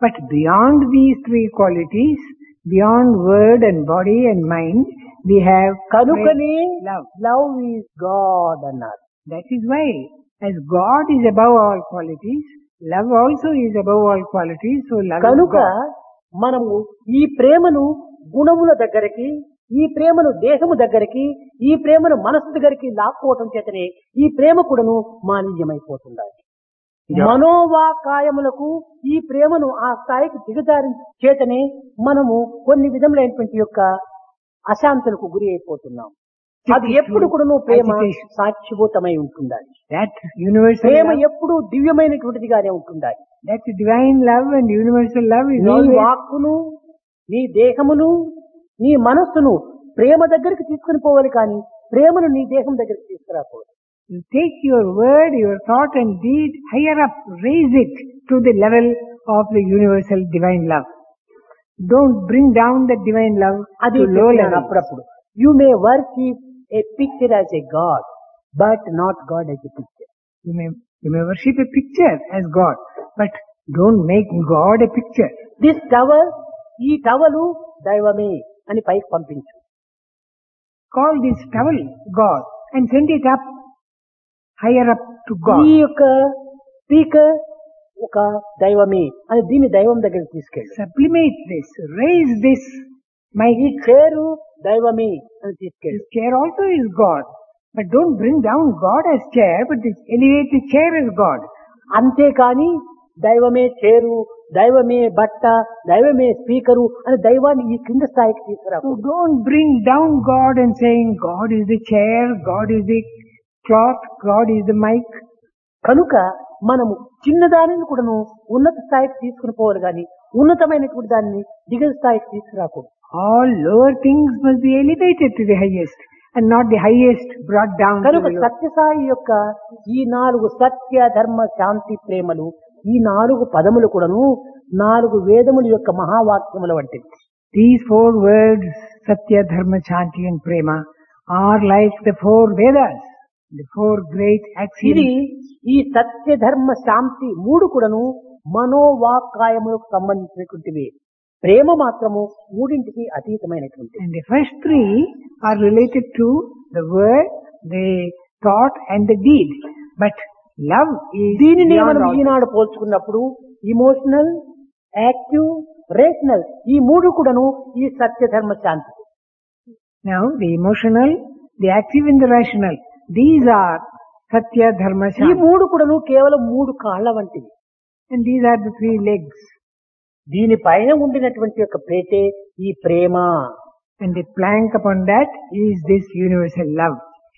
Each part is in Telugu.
But beyond these three qualities, beyond word and body and mind, we have కనుకనే love. లవ్ ఈజ్ గాడ్ అన్నారు That is why, as God is above all qualities, love also is above all qualities, so love is కనుక God. మనము ఈ ప్రేమను గుణముల దగ్గరికి ఈ ప్రేమను దేహము దగ్గరికి ఈ ప్రేమను మనసు దగ్గరికి లాక్కోవటం చేతనే ఈ ప్రేమ కూడాను మాలిన్యమైపోతుండాలి Yeah. మనోవాకాయములకు ఈ ప్రేమను ఆ స్థాయికి దిగజారి చేతనే మనము కొన్ని విధములైనటువంటి యొక్క అశాంతులకు గురి అయిపోతున్నాం అది ఎప్పుడు కూడాను ప్రేమ Agitation. సాక్షిభూతమై ఉంటుండాలి That universal ప్రేమ love, ఎప్పుడు దివ్యమైనటువంటిదిగానే ఉంటుండాలి that divine love and universal love is నీ always వాక్కును నీ దేహమును నీ మనస్సును ప్రేమ దగ్గరికి తీసుకుని పోవాలి కానీ ప్రేమను నీ దేహం దగ్గరికి తీసుకురాకూడదు You take your word, your thought and deed higher up, raise it to the level of the universal divine love. Don't bring down the divine love అది to low చెప్పినాను level. అప్పుడప్పుడు you may work a picture as a God but not God as a picture You may, you may worship a picture as God, but don't make God a picture. This tower ఈ టవలు దైవమే అని పైకి పంపించు Call this towel God and send it up, higher up to ఈ God. యొక్క స్పీకర్ ఒక దైవమే అని దీన్ని దైవం దగ్గరికి తీసుకెళ్ళు Sublimate this, raise this. My ఈ చేరు దైవమే అని తీసుకెళ్ళు this chair also is God. But don't bring down God as chair, but this, elevate the chair as God. అంతేకాని దైవమే చేరు దైవమే బట్ట దైవమే స్పీకరు అని దైవాన్ని ఈ కింద స్థాయికి తీసుకురా So don't bring down God and saying God is the chair, God is the cloth, God is the mic. కనుక మనము చిన్నదానిని కూడాను ఉన్నత స్థాయికి తీసుకుని పోవాలి కానీ ఉన్నతమైనటువంటి దాన్ని దిగ స్థాయికి తీసుకురాకూడదు All lower things must be elevated to the highest and not the highest brought down to కనుక the lower. సత్యసాయి యొక్క ఈ నాలుగు సత్య ధర్మ శాంతి ప్రేమలు ఈ నాలుగు పదములు కూడాను నాలుగు వేదముల యొక్క మహావాక్యముల వంటివి These four words, Satya, Dharma, Chanti and Prema, are like the four Vedas, the four great ఇది axioms. ఈ సత్య ధర్మ శాంతి మూడు కూడాను మనోవాకాయములకు సంబంధించినటువంటివి ప్రేమ మాత్రము మూడింటికి అతీతమైనటువంటి And the first three are related to the word, the thought and the deed. But love is దీనిని beyond మనం all ఈనాడు పోల్చుకున్నప్పుడు ఇమోషనల్ యాక్టివ్ రేషనల్ ఈ మూడు కూడాను ఈ సత్య ధర్మ శాంతి Now, the emotional, the active and the rational, these are Satya, Dharma, ఈ Shanti. మూడు కూడాను కేవలం మూడు కాళ్ళ వంటివి And these are the three legs. దీనిపైన ఉండినటువంటి యొక్క ప్రేతే ఈ ప్రేమ And the plank upon that is this universal love.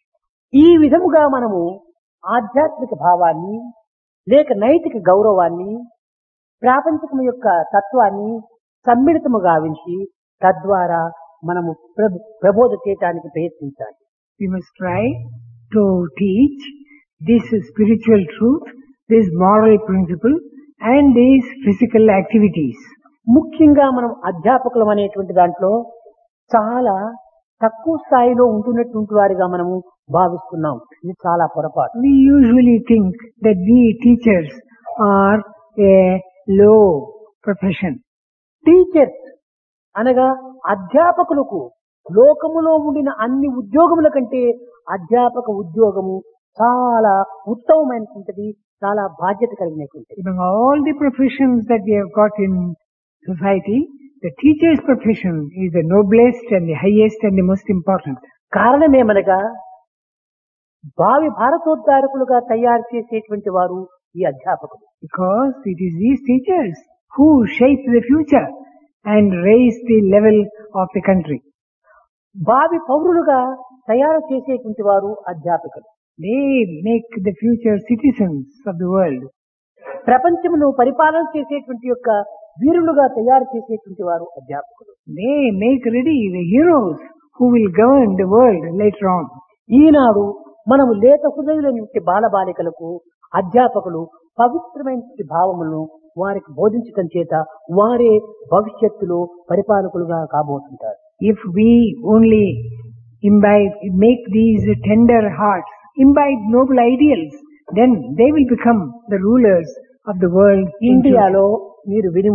ఈ విధముగా మనము ఆధ్యాత్మిక భావాన్ని లేక నైతిక గౌరవాన్ని ప్రాపంచికం యొక్క తత్వాన్ని సమ్మిళితము గావించి తద్వారా మనము ప్రభ- ప్రబోధ చేయటానికి ప్రయత్నించాలి We must try to teach this spiritual truth, this moral principle, and these physical activities. ముఖ్యంగా మనం అధ్యాపకులం అనేటువంటి దాంట్లో చాలా తక్కువ స్థాయిలో ఉంటున్నటువంటి వారిగా మనము భావిస్తున్నాం ఇది చాలా పొరపాటు We usually think that we teachers are a low profession. Teachers అనగా అధ్యాపకులకు లోకములో ఉండిన అన్ని ఉద్యోగముల కంటే అధ్యాపక ఉద్యోగము చాలా ఉత్తమమైనటువంటిది చాలా బాధ్యత కలిగినటువంటిది Among all the professions that we have got in society, the teacher's profession is the noblest and the highest and the most important. కారణమేమనగా భావి భారతోద్ధారకులుగా తయారు చేసేటువంటి వారు ఈ అధ్యాపకులు Because it is these teachers who shape the future and raise the level of the country. భావి పౌరులుగా తయారు చేసేటువంటి వారు అధ్యాపకులు They make the future citizens of the world. ప్రపంచమును పరిపాలన చేసేటువంటి యొక్క వీరులుగా తయారు చేసేటువంటి వారు అధ్యాపకులు They make ready the heroes who will govern the world later on. ఈనాడు మనము లేత హృదయులైన బాలబాలికలకు అధ్యాపకులు పవిత్రమైన భావములను వారికి బోధించటం చేత వారే భవిష్యత్తులో పరిపాలకులుగా కాబోతుంటారు If we only imbibe, make these tender hearts, imbibe noble ideals, then they will become the rulers of the world in future. ఇండియాలో మీరు విని